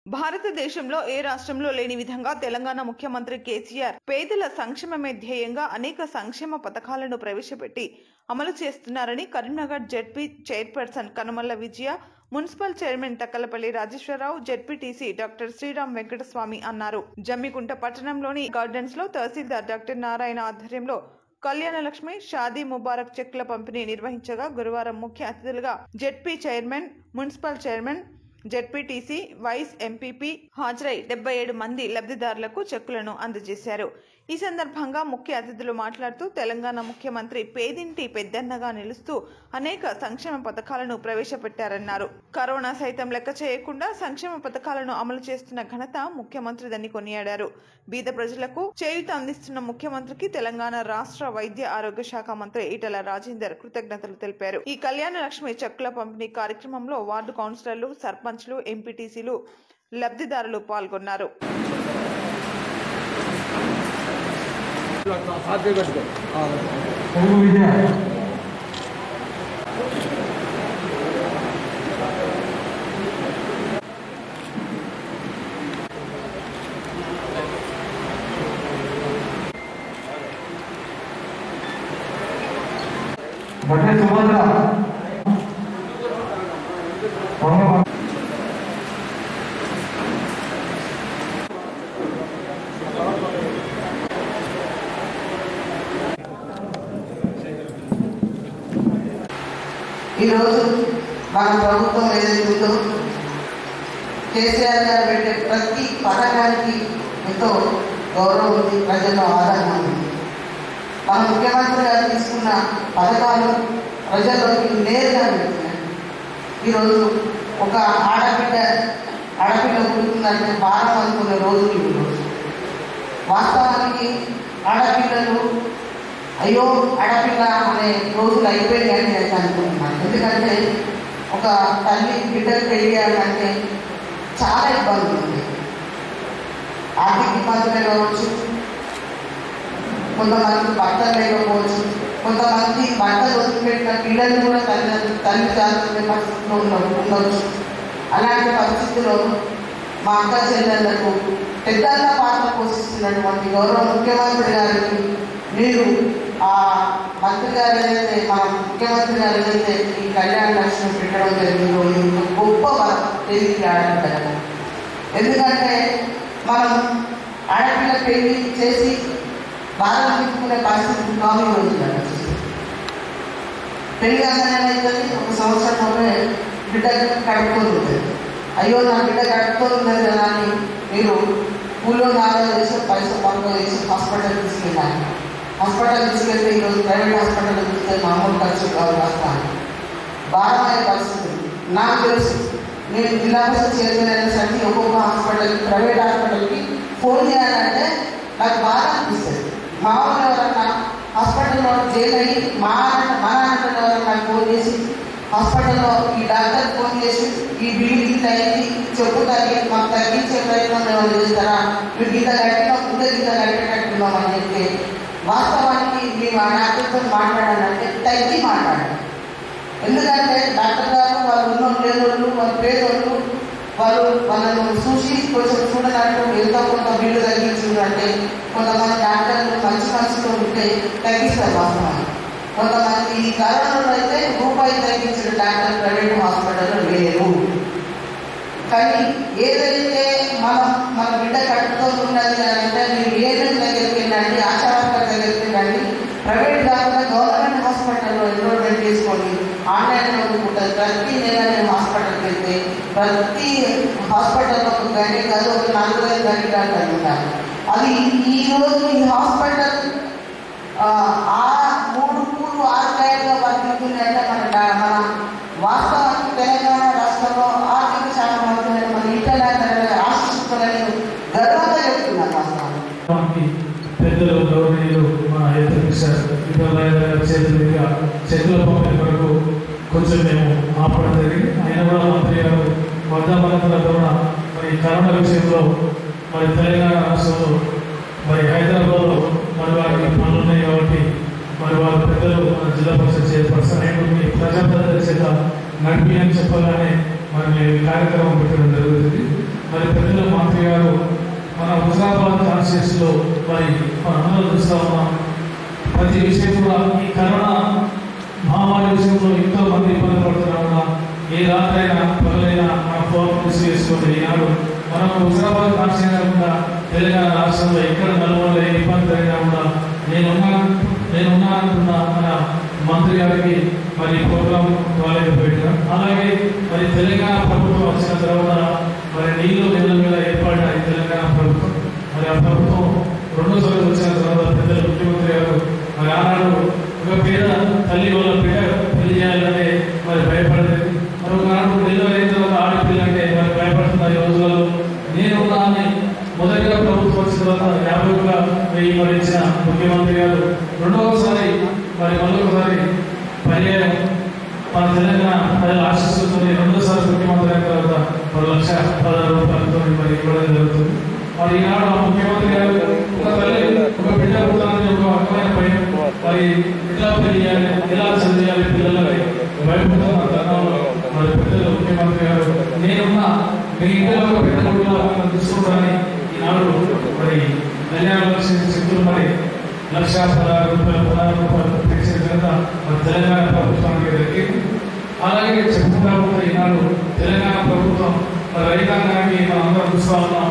భారతదేశంలో ఏ రాష్ట్రంలో లేని విధంగా తెలంగాణ ముఖ్యమంత్రి కేసీఆర్ పేదల సంక్షేమమే ధ్యేయంగా అనేక సంక్షేమ పథకాలను ప్రవేశపెట్టి అమలు చేస్తున్నారని Karimnagar ZP chairperson Kanumalla Vijaya municipal chairman Takkallapalli Rajeshwararao ZPTC doctor Sriram Venkataswamy అన్నారు జమ్మికుంట పట్టణంలోని గార్డెన్స్ లో తహసీల్దార్ డాక్టర్ నారాయణ ఆధ్వర్యంలో కళ్యాణ లక్ష్మి షాదీ ముబారక్ చెక్ల పంపిణీ నిర్వహించగా గురువారం ముఖ్య అతిథులుగా ZP chairman municipal chairman ZPTC vice MPP హాజరై డెబ్బై ఏడు మంది లబ్ధిదారులకు చెక్కులను అందజేశారు ఈ సందర్భంగా ముఖ్య అతిథులు మాట్లాడుతూ తెలంగాణ ముఖ్యమంత్రి పేదింటి పెద్దన్నగా నిలుస్తూ అనేక సంక్షేమ పథకాలను ప్రవేశపెట్టారన్నారు కరోనా సైతం లెక్క చేయకుండా సంక్షేమ పథకాలను అమలు చేస్తున్న ఘనత ముఖ్యమంత్రిదని కొనియాడారు బీద ప్రజలకు చేయూత అందిస్తున్న ముఖ్యమంత్రికి తెలంగాణ రాష్ట్ర వైద్య ఆరోగ్య శాఖ మంత్రి ఈటల రాజేందర్ కృతజ్ఞతలు తెలిపారు ఈ కళ్యాణ లక్ష్మి చెక్కుల పంపిణీ కార్యక్రమంలో వార్డు కౌన్సిలర్లు సర్పంచ్లు ఎంపీటీసీలు లబ్ధిదారులు పాల్గొన్నారు తెలుగు విద్య బట్టే సుభద్ర పొంగ ఈరోజు మన ప్రభుత్వం ఏదైతుందో కేసీఆర్ గారు పెట్టే ప్రతి పథకానికి ఎంతో గౌరవం ఉంది ప్రజల్లో ఆదరణ ఉంది మన ముఖ్యమంత్రి గారు తీసుకున్న పథకాలు ప్రజల్లోకి నేరుగా వెళ్తున్నాయి ఈరోజు ఒక ఆడబిడ్డ ఆడబిడ్డ పుడుతుందంటే భారం అనుకునే రోజులు ఈరోజు వాస్తవానికి ఆడపిల్లలు అయ్యో ఆడపిల్ల అనే రోజులు అయిపోయాయి అని నేను అనుకుంటున్నాను ఎందుకంటే ఒక తల్లి బిడ్డకు పెరిగాలంటే చాలా ఇబ్బందులు ఉంది ఆర్థిక ఇబ్బందులే కావచ్చు కొంతమంది భర్తలు లేకపోవచ్చు కొంతమంది భర్తలు వదిలిపెట్టిన పిల్లలు కూడా తల్లిదండ్రులు తల్లి జాగ్రత్త పరిస్థితిలో ఉన్న ఉండవచ్చు అలాంటి పరిస్థితుల్లో మా అక్క చెల్లెళ్లకు పెద్దన్న పాత్ర పోషిస్తున్నటువంటి గౌరవ ముఖ్యమంత్రి గారికి మీరు ఆ మంత్రి గారు ఏదైతే మన ముఖ్యమంత్రి గారు ఏదైతే ఈ కళ్యాణ లక్ష్మి పెట్టడం జరిగిందో ఇది ఒక గొప్ప వరం పెళ్లికి ఆడపిల్ల ఎందుకంటే మనం ఆడపిల్ల పెళ్లి చేసి బాధలు తీసుకునే పరిస్థితి కాదు ఈ రోజులలో పెళ్లి ఏమవుతుంది ఒక సంవత్సరంలోనే బిడ్డ కడుపుతుంది అయ్యో నా బిడ్డ కడుపుతుంది కదా అని మీరు ఊళ్ళో నాలుగు చేసి పైసలు పనులు చేసి హాస్పిటల్ తీసుకెళ్ళాలి హాస్పిటల్ తీసుకెళ్తే ఈరోజు ప్రైవేట్ హాస్పిటల్ చూస్తే మామూలు ఖర్చు కాదు రాస్తాను భారమైన పరిస్థితి నాకు తెలుసు నేను జిల్లా పరిషత్ చైర్మన్ అయినసరికి ఒక్కొక్క హాస్పిటల్ ప్రైవేట్ హాస్పిటల్కి ఫోన్ చేయాలంటే నాకు బాధ అనిపిస్తుంది మా ఊళ్ళో ఎవరన్నా హాస్పిటల్లో జైలు అయ్యి మా అన్న మా నాన్న ఎవరన్నా నాకు ఫోన్ చేసి హాస్పిటల్లో ఈ డాక్టర్ ఫోన్ చేసి ఈ బిల్లు ఇంత అయింది చెప్పు తగ్గి మాకు తగ్గించే ప్రయత్నం ఏమైనా చేస్తారా మీరు గీత కట్టినా ముందే గీత కట్టేటట్టున్నామని చెప్తే వాస్తవానికి మేము ఆ డాక్టర్తో మాట్లాడాలంటే తగ్గి మాట్లాడాలి ఎందుకంటే డాక్టర్ గారు వాళ్ళు ఉన్న లేదోళ్ళు వాళ్ళు పేదోళ్ళు వాళ్ళు వాళ్ళను చూసి కొంచెం చూడడానికి ఎంతో కొంత బిల్లు తగ్గించిందంటే కొంతమంది డాక్టర్లు మంచి మనసులో ఉంటే తగ్గిస్తారు వాస్తవాన్ని కొంతమంది ఈ కరోనాలో అయితే రూపాయి తగ్గించిన డాక్టర్ ప్రైవేట్ హాస్పిటల్లో లేరు కానీ ఏదైతే మనం మన బిడ్డ కట్టుతో ఉన్నది అని అంటే మీరు ఏదైనా దగ్గరికి వెళ్ళండి ఆశా వర్కర్ దగ్గరికి వెళ్ళండి ప్రైవేట్ కాకుండా గవర్నమెంట్ హాస్పిటల్లో ఎన్రోల్మెంట్ చేసుకోండి ఆన్లైన్లో ఉంటుంది ప్రతి నెల నేను హాస్పిటల్కి వెళ్తే ప్రతి హాస్పిటల్లో ఒక గంట కాదు ఒక నాలుగు ఐదు గంటలు ఉంటాను అది ఈ రోజు ఈ హాస్పిటల్ ఆ ఆ మూడు మూడు ఆదాయంగా వర్తిస్తున్నాయంటే మన డా- మన వాస్తవానికి తెలంగాణ రాష్ట్రంలో ఆర్థిక శాఖ మంత్రి అయిన మన ఈటల ఆశిస్తున్నారని గర్వంగా చెప్తున్నాను వాస్తవానికి మనకి పెద్దలు గౌరవనీయులు మన హెల్త్ సార్ విద్యాలయ చేతుల మీద చేతుల పంపిణీ వరకు కొంచెం మేము ఆపడం జరిగింది అయినా కూడా మంత్రి గారు వర్ధమానంతుల ద్వారా మరి కరోనా విషయంలో మరి తెలంగాణ రాష్ట్రంలో మరి హైదరాబాద్లో మరి వారికి పనులు ఉన్నాయి కాబట్టి మరి వారి పెద్దలు మన జిల్లా పరిషత్ చైర్పర్సన్ అయిన మీ ప్రజాప్రతినిధుల చేత నడిపి అని చెప్పగానే మరి మేము ఈ కార్యక్రమం పెట్టడం జరుగుతుంది మరి పెద్దలు మంత్రి గారు మన హుజరాబాద్ కాన్స్టిట్యూన్సీలో మరి మన అందరూ చూస్తూ ఉన్నాం ప్రతి విషయం కూడా ఈ కరోనా మహమ్మారి విషయంలో ఎంతో మంది ఇబ్బంది పడుతున్నా కూడా ఏ రాత్రైనా పగలైనా మన ఫోన్ రిసీవ్ చేసుకుంటే ఈనాడు మనం హుజరాబాద్ కాన్స్టిట్యూన్సీ కూడా తెలంగాణ రాష్ట్రంలో ఎక్కడ నలుగురు ఏ ఇబ్బంది అయినా కూడా నేనున్నా నేనున్నా అంటున్న మన మంత్రి గారికి మరి ప్రోగ్రాం వాళ్ళకి పెట్టడం అలాగే మరి తెలంగాణ ప్రభుత్వం వచ్చిన తర్వాత మరి నీళ్లు నిధుల మీద ఏర్పడిన తెలంగాణ ప్రభుత్వం మరి ఆ ప్రభుత్వం రెండోసారి వచ్చిన తర్వాత పెద్దలు ముఖ్యమంత్రి గారు మరి ఆనాడు ఒక పేద తల్లి వాళ్ళ బిడ్డ పెళ్లి చేయాలంటే మరి భయపడలేదు మరి ఒకనాడు డెలివరీ అయిన తర్వాత ఆడపిల్ల అంటే మరి భయపడుతున్న ఈ రోజులలో నేను అని మొదటిగా ప్రభుత్వం వచ్చిన తర్వాత యాభై ఒక వెయ్యి మరి ఇచ్చిన ముఖ్యమంత్రి గారు రెండవసారి మరి మరొకసారి పర్యాయం మన తెలంగాణ ప్రజల ఆశిస్తున్న రెండోసారి ముఖ్యమంత్రి అయిన తర్వాత ఒక లక్ష పదహారు రూపాయలతో మరి ఇవ్వడం జరుగుతుంది మరి ఈనాడు ఆ ముఖ్యమంత్రి గారు ఒక తల్లి ఒక బిడ్డ పుట్టాలని ఒక రకమైన భయం మరి ఎలా పెళ్లి చేయాలి ఎలా చదివేయాలి పిల్లలకి భయపడుతున్న తరుణంలో మరి పెద్దలు ముఖ్యమంత్రి గారు నేనున్న మీ ఇంట్లో ఒక పెద్ద కొడుకులా మిమ్మల్ని చూసుకుంటానని ఈనాడు మరి కళ్యాణ లక్ష్మి చెక్కులు మరి లక్ష పదహారు రూపాయలు పదహారు రూపాయలు పెంచిన ఘనత మరి తెలంగాణ ప్రభుత్వానికి దక్కింది అలాగే చెప్పుకుంటా పోతే ఈనాడు తెలంగాణ ప్రభుత్వం మరి రైతాంగానికి మనం అందరం చూస్తా ఉన్నాం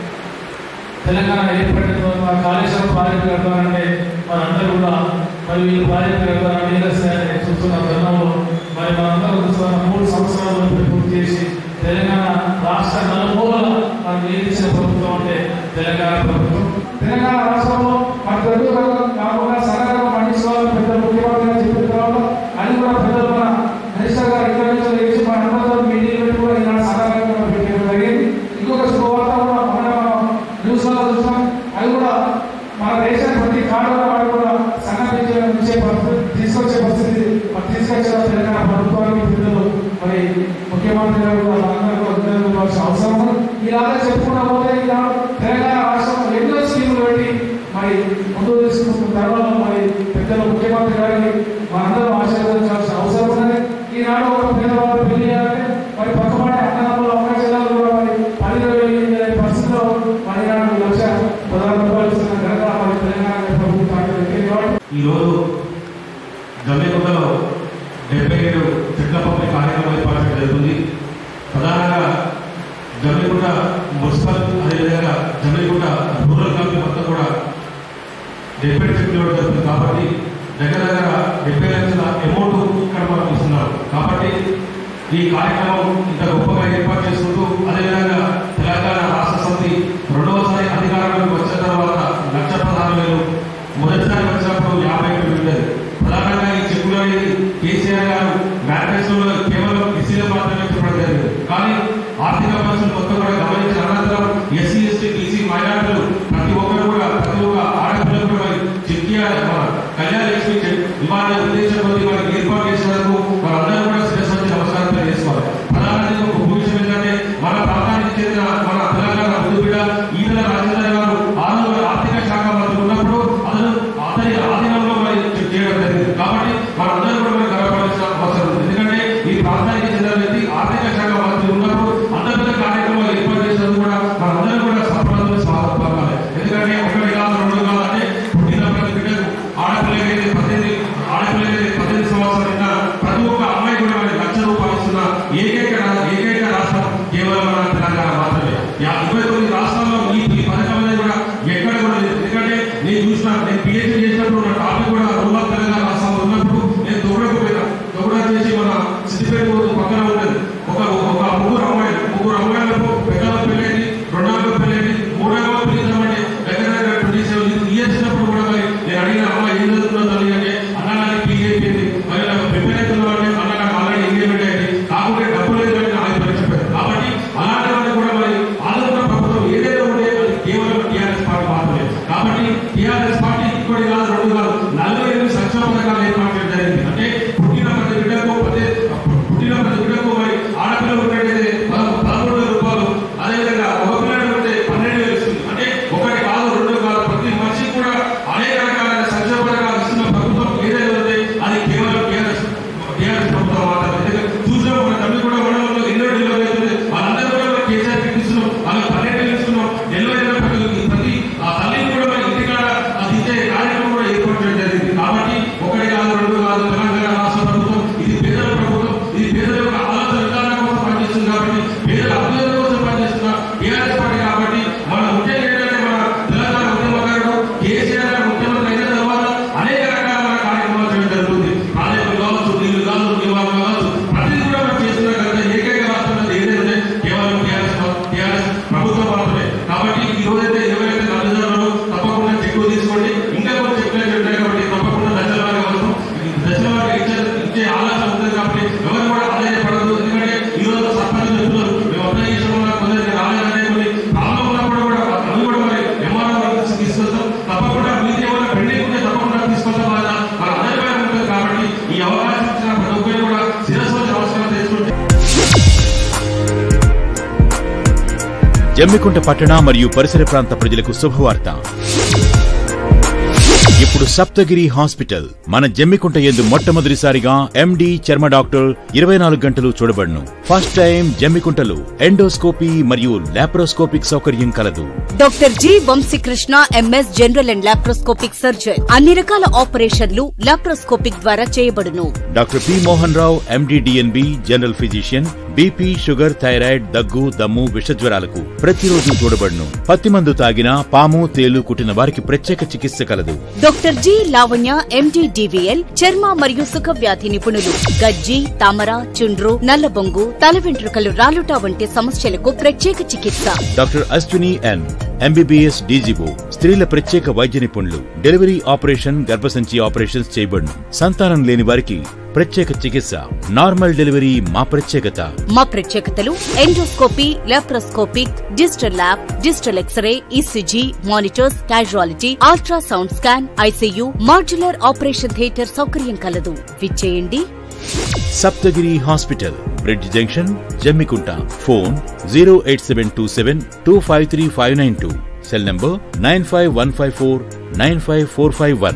తెలంగాణ ఏర్పడిన తర్వాత కాళేశ్వరం ప్రాజెక్టు కడతానంటే మనందరూ కూడా మరి వీళ్ళు ప్రాజెక్టు కడతారని నీరస్తాయని చూస్తున్న తరుణంలో మరి మనందరం చూస్తున్న మూడు సంవత్సరాలు పూర్తి చేసి తెలంగాణ రాష్ట్ర నలుమూలల మనం నియమించిన ప్రభుత్వం అంటే తెలంగాణ ప్రభుత్వం తెలంగాణ రాష్ట్రంలో మన తెలుగు రంగం కాకుండా సరళంగా పండించుకోవాలని పెద్ద ముఖ్యమంత్రి గారు చెప్పిన తర్వాత అది కూడా పెద్దలు మన మినిస్టర్ గారు ఇక్కడ నుంచి లేచి మన అనుమతితో మీటింగ్ పెట్టి కూడా ఈనాడు సరళంగా పెట్టడం జరిగింది ఇంకొక శుభవార్త కూడా మన న్యూస్ లో చూసాం అది కూడా మన దేశానికి ప్రతి కాలంలో వాడు కూడా సంఘటించే పరిస్థితి తీసుకొచ్చే పరిస్థితి మరి తీసుకొచ్చిన తెలంగాణ ప్రభుత్వానికి పెద్దలు మరి ముఖ్యమంత్రి గారు కూడా మనందరూ కూడా అభినందనలు ఇవ్వాల్సిన అవసరం ఉంది ఇలాగే చెప్పుకుంటా పోతే ఈనాడు తెలంగాణ రాష్ట్రంలో ఎన్నో స్కీములు పెట్టి మరి ముందుకు తీసుకుంటున్న తరుణంలో మరి పెద్దలు ముఖ్యమంత్రి గారికి మనందరం ఆశీర్వదించాల్సిన అవసరం ఉన్నది ఈనాడు ఒక పేదవాళ్ళు పెళ్లి చేయాలంటే మరి పక్కపాటి అన్నదమ్ములు అక్క జిల్లాలు కూడా మరి పది ఇరవై ఎనిమిది అనే పరిస్థితిలో మరి నాడు లక్ష పదహారు రూపాయలు ఇస్తున్న ఘనత మరి తెలంగాణ ప్రభుత్వానికి దక్కింది కాబట్టి ఈరోజు జమ్మికుంటలో డెబ్బై ఏడు చెట్ల పంపిణీ కార్యక్రమం ఏర్పాటు చేయడం జరుగుతుంది ప్రధానంగా జమ్మికుంట మున్సిపల్ అదేవిధంగా జమ్మికుంట రూరల్ కమిటీ మొత్తం కూడా డెబ్బై చెట్లు ఇవ్వడం జరుగుతుంది కాబట్టి దగ్గర దగ్గర డెబ్బై లక్షల అమౌంట్ ఇక్కడ మనం ఇస్తున్నారు కాబట్టి ఈ కార్యక్రమం ఇంత గొప్పగా ఏర్పాటు చేసుకుంటూ అదేవిధంగా తెలంగాణ రాష్ట్ర సమితి రెండవసారి అధికారంలోకి వచ్చిన తర్వాత లక్ష పదహారు వేలు మొదటిసారి వచ్చినప్పుడు యాభై ఏడు ఉండేది ప్రధానంగా ఈ చెక్కులు అనేది కేసీఆర్ గారు మేనిఫెస్టోలో కేవలం ఎస్సీలో మాత్రమే చెప్పడం జరిగింది కానీ ఆర్థిక పరిస్థితులు మొత్తం కూడా గమనించిన అనంతరం ఎస్సీ ఎస్టీ బీసీ మైనార్టీలు ప్రతి ఒక్కరు కూడా ప్రతి ఒక్క ఆడపిల్లలు కూడా మరి చెక్ చేయాలి మన కళ్యాణ లక్ష్మి చెక్ ఇవ్వాలనే ఉద్దేశంతో మరి ఏర్పాటు చేసినందుకు వారందరూ కూడా శిరస్సు వచ్చి నమస్కారం తెలియజేసుకోవాలి ప్రధానంగా ఒక విషయం ఏంటంటే మన ప్రాంతానికి జమ్మికుంట పట్టణ మరియు పరిసర ప్రాంత ప్రజలకు శుభవార్త ఇప్పుడు సప్తగిరి హాస్పిటల్ మన జమ్మికుంట ఎందు మొట్టమొదటిసారిగా ఎండి చర్మ డాక్టర్ ఇరవై నాలుగు గంటలు చూడబడును ఫస్ట్ టైం జమ్మికుంటలో ఎండోస్కోపీ మరియు లాప్రోస్కోపిక్ సౌకర్యం కలదు doctor G Vamshikrishna MS general and laparoscopic surgeon అన్ని రకాల ఆపరేషన్లు లాప్రోస్కోపిక్ ద్వారా చేయబడును doctor P Mohan Rao MD DNB general physician BP sugar thyroid దగ్గు దమ్ము విషజ్వరాలకు ప్రతిరోజు చూడబడును పత్తి మందు తాగిన పాము తేలు కుట్టిన వారికి ప్రత్యేక చికిత్స కలదు doctor G Lavanya MD DVL చర్మ మరియు సుఖ వ్యాధి నిపుణులు గజ్జి తామర చుండ్రు నల్లబొంగు తల వెంట్రుకలు రాలుట వంటి సమస్యలకు ప్రత్యేక చికిత్స doctor Ashwini N MBBS DGO స్త్రీల ప్రత్యేక వైద్య నిపుణులు డెలివరీ ఆపరేషన్ గర్భసంచి ఆపరేషన్స్ చేయబడును సంతానం లేని వారికి ప్రత్యేక చికిత్స నార్మల్ డెలివరీ మా ప్రత్యేకత మా ప్రత్యేకతలు endoscopy laparoscopic digital lab digital X ray ECG monitors casualty ultrasound scan ICU modular operation theatre సౌకర్యం కలదు విచ్చేయండి Saptagiri hospital bridge junction Jammikunta phone zero eight seven two seven two five three five nine two cell number nine five one five four nine five four five one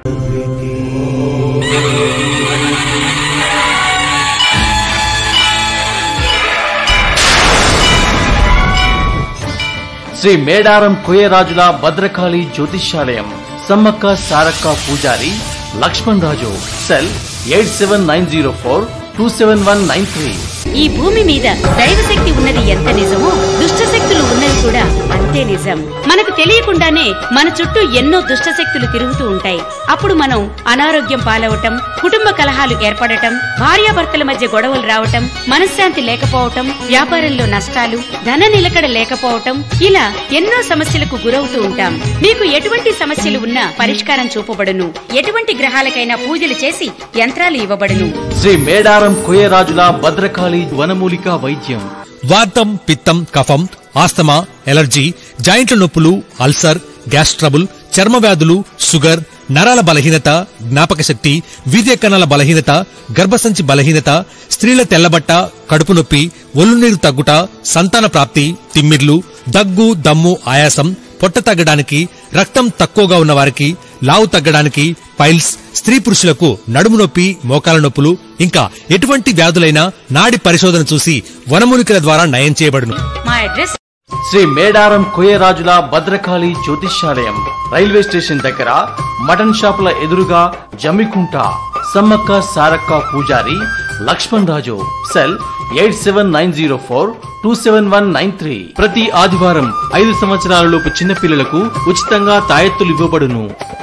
Shri Medaram కోయరాజుల భద్రకాళి జ్యోతిష్యాలయం సమ్మక్క సారక్క పూజారి Laxman Raju cell eight seven nine zero four two seven one nine three ఈ భూమి మీద దైవశక్తి ఉన్నది ఎంత నిజమో దుష్ట శక్తులు ఉన్నది కూడా అంతే నిజం మనకు తెలియకుండానే మన చుట్టూ ఎన్నో దుష్ట శక్తులు తిరుగుతూ ఉంటాయి అప్పుడు మనం అనారోగ్యం పాలవటం కుటుంబ కలహాలు ఏర్పడటం భార్యాభర్తల మధ్య గొడవలు రావటం మనశ్శాంతి లేకపోవటం వ్యాపారంలో నష్టాలు ధన నిలకడ లేకపోవటం ఇలా ఎన్నో సమస్యలకు గురవుతూ ఉంటాం మీకు ఎటువంటి సమస్యలు ఉన్నా పరిష్కారం చూపబడును ఎటువంటి గ్రహాలకైనా పూజలు చేసి యంత్రాలు ఇవ్వబడును శ్రీ మేడారం కోయరాజుల భద్రకాళి వనమూలిక వైద్యం వాతం పిత్తం కఫం ఆస్తమా ఎలర్జీ జాయింట్ల నొప్పులు అల్సర్ గ్యాస్ ట్రబుల్ చర్మ వ్యాధులు షుగర్ నరాల బలహీనత జ్ఞాపక శక్తి వీర్య కణాల బలహీనత గర్భసంచి బలహీనత స్త్రీల తెల్లబట్ట కడుపు నొప్పి ఒళ్ళు నీరు తగ్గుట సంతాన ప్రాప్తి తిమ్మిర్లు దగ్గు దమ్ము ఆయాసం పొట్ట తగ్గడానికి రక్తం తక్కువగా ఉన్న వారికి లావు తగ్గడానికి పైల్స్ స్త్రీ పురుషులకు నడుము నొప్పి మోకాల నొప్పులు ఇంకా ఎటువంటి వ్యాధులైనా నాడి పరిశోధన చూసి వనమూలికల ద్వారా నయం చేయబడును మా అడ్రస్ శ్రీ మేడారం కోయరాజుల భద్రకాళి జ్యోతిష్యాలయం రైల్వే స్టేషన్ దగ్గర మటన్ షాపుల ఎదురుగా జమ్మికుంట సమ్మక్క సారక్క పూజారి Laxman Raju cell eight seven nine zero four two seven one nine three ప్రతి ఆదివారం ఐదు సంవత్సరాల లోపు చిన్నపిల్లలకు ఉచితంగా తాయెత్తులు ఇవ్వబడును